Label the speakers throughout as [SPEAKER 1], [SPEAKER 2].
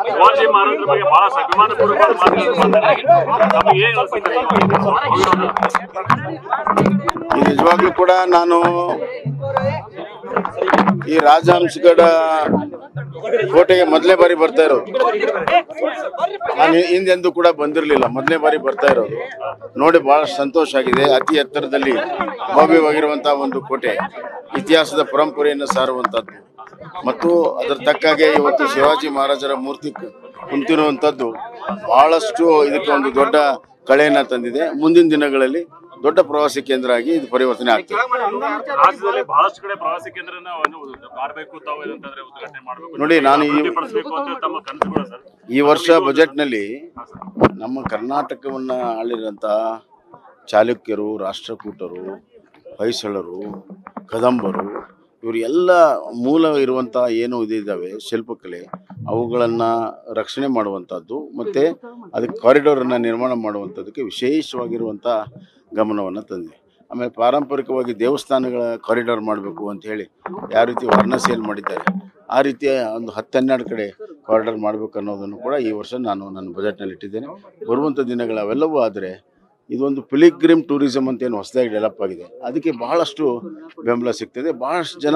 [SPEAKER 1] ಶಿವಾಜಿ ಮಹಾರಾಜರ ಬಗ್ಗೆ ಬಹಳ ಅಭಿಮಾನಪೂರ್ವಕವಾದ ಮಾತುಗಳನ್ನು ಮಾತಾಡಿದ್ದಾರೆ ನಮಗೆ ಏನ್ ಅನ್ಸುತ್ತೆ
[SPEAKER 2] ಈ ನಿಜವಾಗ್ಲೂ ಕೂಡ ನಾನು ಈ ರಾಜಹಂಸಗಡ ಕೋಟೆಗೆ ಮೊದಲನೇ ಬಾರಿ ಬರ್ತಾ ಇರೋದು ನಾನು ಹಿಂದೆಂದೂ ಕೂಡ ಬಂದಿರಲಿಲ್ಲ ಮೊದಲನೇ ಬಾರಿ ಬರ್ತಾ ಇರೋದು ನೋಡಿ ಬಹಳ ಸಂತೋಷ ಆಗಿದೆ ಅತಿ ಎತ್ತರದಲ್ಲಿ ಭವ್ಯವಾಗಿರುವಂತಹ ಒಂದು ಕೋಟೆ ಇತಿಹಾಸದ ಪರಂಪರೆಯನ್ನು ಸಾರುವಂತದ್ದು ಮತ್ತು ಅದರ ತಕ್ಕಾಗೆ ಇವತ್ತು ಶಿವಾಜಿ ಮಹಾರಾಜರ ಮೂರ್ತಿ ಕು- ಕುಂತಿರುವಂತದ್ದು ಬಹಳಷ್ಟು ಇದಕ್ಕೆ ಒಂದು ದೊಡ್ಡ ಕಳೆಯನ್ನ ತಂದಿದೆ ಮುಂದಿನ ದಿನಗಳಲ್ಲಿ ದೊಡ್ಡ ಪ್ರವಾಸಿ ಕೇಂದ್ರ ಆಗಿ ಇದು ಪರಿವರ್ತನೆ ಆಗ್ತದೆ
[SPEAKER 1] ರಾಜ್ಯದಲ್ಲಿ ಬಹಳಷ್ಟು ಕಡೆ ಪ್ರವಾಸಿ ಕೇಂದ್ರನ ಒಂದು ಮಾಡಬೇಕು ತಾವು ಅಂತಂದ್ರೆ ಉದ್ಘಾಟನೆ ಮಾಡಬೇಕು
[SPEAKER 2] ನೋಡಿ, ನಾನು ಈ-
[SPEAKER 1] ಅಭಿವೃದ್ಧಿಪಡಿಸ್ಬೇಕು ಅಂತ ತಮ್ಮ ಕನಸುಗಳು ಸರ್
[SPEAKER 2] ಈ ವರ್ಷ ಬಜೆಟ್ನಲ್ಲಿ ನಮ್ಮ ಕರ್ನಾಟಕವನ್ನು ಆಳಿರಂಥ ಚಾಲುಕ್ಯರು ರಾಷ್ಟ್ರಕೂಟರು ಹೊಯ್ಸಳರು ಕದಂಬರು ಇವರು ಎಲ್ಲ ಮೂಲ ಇರುವಂಥ ಏನು ಇದಿದ್ದಾವೆ ಶಿಲ್ಪಕಲೆ ಅವುಗಳನ್ನು ರಕ್ಷಣೆ ಮಾಡುವಂಥದ್ದು ಮತ್ತು ಅದಕ್ಕೆ ಕಾರಿಡಾರನ್ನು ನಿರ್ಮಾಣ ಮಾಡುವಂಥದ್ದಕ್ಕೆ ವಿಶೇಷವಾಗಿರುವಂಥ ಗಮನವನ್ನು ತಂದಿದೆ ಆಮೇಲೆ ಪಾರಂಪರಿಕವಾಗಿ ದೇವಸ್ಥಾನಗಳ ಕಾರಿಡಾರ್ ಮಾಡಬೇಕು ಅಂತ ಹೇಳಿ ಯಾವ ರೀತಿ ವಾರಣಾಸಿಯಲ್ಲಿ ಮಾಡಿದ್ದಾರೆ ಆ ರೀತಿಯ ಒಂದು ಹತ್ತು ಹನ್ನೆರಡು ಕಡೆ ಕಾರಿಡಾರ್ ಮಾಡಬೇಕು ಅನ್ನೋದನ್ನು ಕೂಡ ಈ ವರ್ಷ ನಾನು ನನ್ನ ಬಜೆಟ್ನಲ್ಲಿ ಇಟ್ಟಿದ್ದೇನೆ ಬರುವಂಥ ದಿನಗಳು ಅವೆಲ್ಲವೂ ಆದರೆ ಇದೊಂದು ಪಿಲಿಗ್ರಿಮ್ ಟೂರಿಸಂ ಅಂತ ಏನು ಹೊಸದಾಗಿ ಡೆವಲಪ್ ಆಗಿದೆ ಅದಕ್ಕೆ ಬಹಳಷ್ಟು ಬೆಂಬಲ ಸಿಗ್ತದೆ ಬಹಳಷ್ಟು ಜನ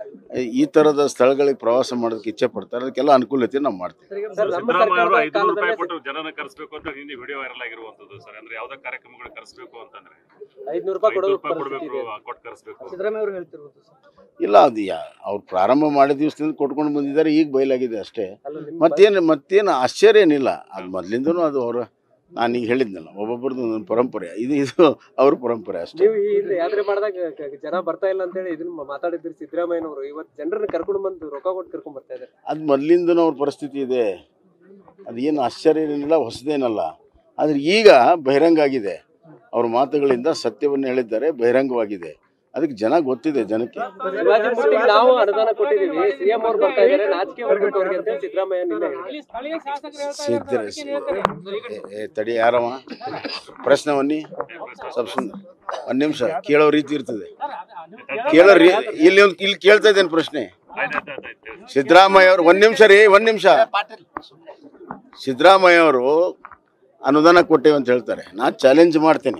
[SPEAKER 2] ಈ ಥರದ ಸ್ಥಳಗಳಿಗೆ ಪ್ರವಾಸ ಮಾಡೋದಕ್ಕೆ ಇಚ್ಛೆ ಪಡ್ತಾರೆ ಅದಕ್ಕೆಲ್ಲ ಅನುಕೂಲತೆ ನಾವು ಮಾಡ್ತೀವಿ
[SPEAKER 1] ಸಿದ್ದರಾಮಯ್ಯ ಅವರು ಐದುನೂರು ರೂಪಾಯಿ ಕೊಟ್ಟು ಜನನ ಕರೆಸಬೇಕು ಅಂತ ಹಿಂದೆ ವಿಡಿಯೋ ವೈರಲ್ ಆಗಿರುವಂತದ್ದು ಸರ್ ಅಂದ್ರೆ ಯಾವ್ದೋ ಕಾರ್ಯಕ್ರಮಗಳು ಕರೆಸಬೇಕು ಅಂತಂದ್ರೆ
[SPEAKER 3] ಐದ್ನೂರು ರೂಪಾಯಿ
[SPEAKER 1] ಐದುನೂರು
[SPEAKER 3] ಕೊಡೋದು
[SPEAKER 1] ರೂಪಾಯಿ ಕೊಡ್ಬೇಕು ಕೊಟ್ಟು ಕರೆಸಬೇಕು
[SPEAKER 3] ಸಿದ್ದರಾಮಯ್ಯ ಅವರು ಹೇಳ್ತಿರ್ಬೋದು ಸರ್
[SPEAKER 2] ಇಲ್ಲ ಅದು ಯಾ ಅವ್ರು ಪ್ರಾರಂಭ ಮಾಡಿದ ದಿವಸದಿಂದ ಕೊಟ್ಕೊಂಡು ಬಂದಿದ್ದಾರೆ ಈಗ ಬಯಲಾಗಿದೆ ಅಷ್ಟೇ ಮತ್ತೇನು ಮತ್ತೇನು ಆಶ್ಚರ್ಯ ಏನಿಲ್ಲ ಅದು ಮೊದಲಿಂದನೂ ಅದು ಅವರು ನಾನು ಈಗ ಹೇಳಿದ್ನಲ್ಲ ಒಬ್ಬೊಬ್ಬರದ್ದು ಒಂದೊಂದು ಪರಂಪರೆ ಇದು ಇದು ಅವ್ರ ಪರಂಪರೆ ಅಷ್ಟೇ
[SPEAKER 3] ನೀವು ಈ ಹಿಂದೆ ಯಾತ್ರೆ ಮಾಡಿದಾಗ ಕ- ಕ- ಜನ ಬರ್ತಾ ಇಲ್ಲ ಅಂತ ಹೇಳಿ ಇದನ್ನ ಮಾತಾಡಿದ್ರಿ ಸಿದ್ದರಾಮಯ್ಯನವರು ಇವತ್ತು ಜನರನ್ನ ಕರ್ಕೊಂಡು ಬಂದು ರೊಕ್ಕ ಕೊಟ್ಟು ಕರ್ಕೊಂಡ್ ಬರ್ತಾ ಇದ್ದಾರೆ
[SPEAKER 2] ಅದು ಮೊದಲಿಂದನೂ ಅವ್ರ ಪರಿಸ್ಥಿತಿ ಇದೆ ಅದು ಏನು ಆಶ್ಚರ್ಯ ಏನಿಲ್ಲ ಹೊಸದೇನಲ್ಲ ಆದರೆ ಈಗ ಬಹಿರಂಗ ಆಗಿದೆ ಅವ್ರ ಮಾತುಗಳಿಂದ ಸತ್ಯವನ್ನು ಹೇಳಿದ್ದಾರೆ ಬಹಿರಂಗವಾಗಿದೆ ಅದಕ್ಕೆ ಜನ ಗೊತ್ತಿದೆ ಜನಕ್ಕೆ
[SPEAKER 3] ಶಿವಾಜಿ ಮೂರ್ತಿಗೆ ನಾವು ಅನುದಾನ ಕೊಟ್ಟಿದೀವಿ ಸಿಎಂ ಅವ್ರು ಬರ್ತಾ ಇದ್ದಾರೆ ನಾಚಿಕೆ ಬರ್ಬೇಕು ಅವ್ರಿಗೆ ಅಂತ ಹೇಳಿ ಸಿದ್ದರಾಮಯ್ಯ ನಿನ್ನೆ ಹೇಳಿದ್ರು.
[SPEAKER 2] ಸಿದ್ಧರ ಏ ತಡಿ ಯಾರವ ಪ್ರಶ್ನೆ ಬನ್ನಿ ಸ್ವಲ್ಪ ಸುಂದರ ಒಂದು ನಿಮಿಷ ಕೇಳೋ ರೀತಿ ಇರ್ತದೆ ಕೇಳೋ ರೀ ಇಲ್ಲಿ ಒಂದು ಇಲ್ಲಿ ಕೇಳ್ತಾ ಇದ್ದೇನೆ ಪ್ರಶ್ನೆ
[SPEAKER 1] ಆಯ್ತಾಯ್ತಾಯ್ತು
[SPEAKER 2] ಸಿದ್ದರಾಮಯ್ಯ ಅವರು ಒಂದು ನಿಮಿಷ ರೀ ಒಂದು ನಿಮಿಷ ಸಿದ್ದರಾಮಯ್ಯ ಅವರು ಅನುದಾನ ಕೊಟ್ಟೇವೆ ಅಂತ ಹೇಳ್ತಾರೆ ನಾನು ಚಾಲೆಂಜ್ ಮಾಡ್ತೇನೆ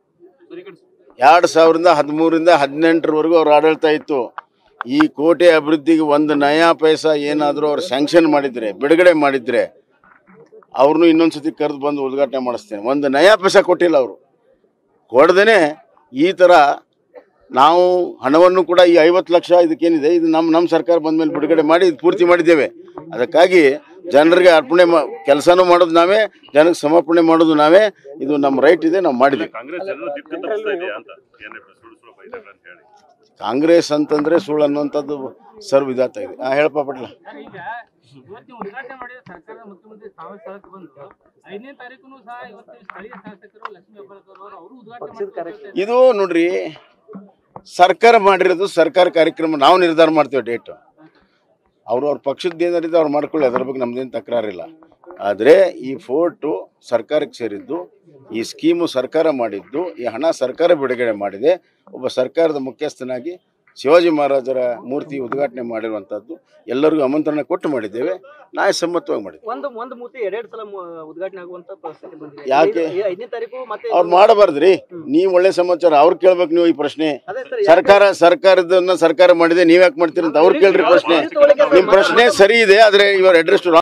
[SPEAKER 2] ಎರಡು ಸಾವಿರದ ಹದಿಮೂರಿಂದ ಹದಿನೆಂಟರವರೆಗೂ ಅವ್ರ ಆಡಳಿತ ಇತ್ತು ಈ ಕೋಟೆ ಅಭಿವೃದ್ಧಿಗೆ ಒಂದು ನಯಾ ಪೈಸಾ ಏನಾದರೂ ಅವ್ರು ಸ್ಯಾಂಕ್ಷನ್ ಮಾಡಿದ್ರೆ ಬಿಡುಗಡೆ ಮಾಡಿದ್ರೆ ಅವ್ರನ್ನೂ ಇನ್ನೊಂದು ಸತಿ ಕರೆದು ಬಂದು ಉದ್ಘಾಟನೆ ಮಾಡಿಸ್ತೇನೆ ಒಂದು ನಯಾ ಪೈಸಾ ಕೊಟ್ಟಿಲ್ಲ ಅವರು ಕೊಡ್ದೇನೆ ಈ ಥರ ನಾವು ಹಣವನ್ನು ಕೂಡ ಈ ಐವತ್ತು ಲಕ್ಷ ಇದಕ್ಕೇನಿದೆ ಇದು ನಮ್ಮ ನಮ್ಮ ಸರ್ಕಾರ ಬಂದ ಮೇಲೆ ಬಿಡುಗಡೆ ಮಾಡಿ ಇದು ಪೂರ್ತಿ ಮಾಡಿದ್ದೇವೆ ಅದಕ್ಕಾಗಿ ಜನರಿಗೆ ಅರ್ಪಣೆ ಮಾ ಕೆಲಸನೂ ಮಾಡೋದು ನಾವೇ ಜನಕ್ಕೆ ಸಮರ್ಪಣೆ ಮಾಡೋದು ನಾವೇ ಇದು ನಮ್ಮ ರೈಟ್ ಇದೆ ನಾವು ಮಾಡಿದ್ವಿ
[SPEAKER 1] ಕಾಂಗ್ರೆಸ್ ಜನರು ದಿಕ್ಕು ತಪ್ಪಿಸ್ತಾ ಇದೆಯಾ ಅಂತ ಏನೇ ಸುಳ್ಳು ಸುಳ್ಳು ಬೈದಾಗ ಅಂತ ಹೇಳಿ
[SPEAKER 2] ಕಾಂಗ್ರೆಸ್ ಅಂತಂದ್ರೆ ಸುಳ್ಳು ಅನ್ನುವಂಥದ್ದು ಸರ್ವ್ ಇದಾಗ್ತಾ ಇದೆ ಹಾಂ ಹೇಳಪ್ಪ ಪಟ್ಲ
[SPEAKER 4] ಈಗ ಇವತ್ತಿನ ಉದ್ಘಾಟನೆ ಮಾಡಿದ ಸರ್ಕಾರದ ಮುಖ್ಯಮಂತ್ರಿ ತಾವೇ ಸ್ಥಳಕ್ಕೆ ಬಂದು ಐದನೇ ತಾರೀಕು ಸಹ ಇವತ್ತು ಸ್ಥಳೀಯ ಶಾಸಕರು ಲಕ್ಷ್ಮೀ ಹೆಬ್ಬಾಳ್ಕರ್ ಅವರು ಅವರು ಉದ್ಘಾಟನೆ ಮಾಡ್ತಾರೆ
[SPEAKER 2] ಇದು ನೋಡ್ರಿ ಸರ್ಕಾರ ಮಾಡಿರೋದು ಸರ್ಕಾರ ಕಾರ್ಯಕ್ರಮ ನಾವು ನಿರ್ಧಾರ ಮಾಡ್ತೇವೆ ಡೇಟು ಅವರು ಅವ್ರ ಪಕ್ಷದ ಏನಾರಿದೆ ಅವ್ರು ಮಾಡ್ಕೊಳ್ಳಿ ಅದ್ರ ಬಗ್ಗೆ ನಮ್ದೇನು ತಕರಾರಿಲ್ಲ ಆದರೆ ಈ ಫೋರ್ಟು ಸರ್ಕಾರಕ್ಕೆ ಸೇರಿದ್ದು ಈ ಸ್ಕೀಮು ಸರ್ಕಾರ ಮಾಡಿದ್ದು ಈ ಹಣ ಸರ್ಕಾರ ಬಿಡುಗಡೆ ಮಾಡಿದೆ ಒಬ್ಬ ಸರ್ಕಾರದ ಮುಖ್ಯಸ್ಥನಾಗಿ ಶಿವಾಜಿ ಮಹಾರಾಜರ ಮೂರ್ತಿ ಉದ್ಘಾಟನೆ ಮಾಡಿರುವಂಥದ್ದು ಎಲ್ಲರಿಗೂ ಆಮಂತ್ರಣ ಕೊಟ್ಟು ಮಾಡಿದ್ದೇವೆ ನ್ಯಾಯಸಮ್ಮತವಾಗಿ ಮಾಡಿದ್ದೇವೆ
[SPEAKER 3] ಒಂದು ಒಂದು ಮೂರ್ತಿ ಎರಡೆರಡು ಸಲ ಮು- ಉದ್ಘಾಟನೆ ಆಗುವಂತ ಪರಿಸ್ಥಿತಿ ಬಂದಿದೆ
[SPEAKER 2] ಯಾಕೆ?
[SPEAKER 3] ಐದು- ಐದನೇ ತಾರೀಕು ಮತ್ತೆ
[SPEAKER 2] ಅವ್ರು ಮಾಡಬಾರ್ದ್ರಿ ನೀವು ಒಳ್ಳೆ ಸಮಾಚಾರ ಅವ್ರು ಕೇಳ್ಬೇಕು ನೀವು ಈ ಪ್ರಶ್ನೆ
[SPEAKER 3] ಅದೇ ಸರ್
[SPEAKER 2] ಸರ್ಕಾರ ಸರ್ಕಾರದನ್ನ ಸರ್ಕಾರ ಮಾಡಿದೆ ನೀವ್ ಯಾಕೆ ಮಾಡ್ತೀರಿ ಅಂತ ಅವ್ರು ಕೇಳ್ರಿ ಪ್ರಶ್ನೆ ನಿಮ್ ಪ್ರಶ್ನೆ ಸರಿ ಇದೆ ಆದ್ರೆ ಇವರು ಅಡ್ರೆಸ್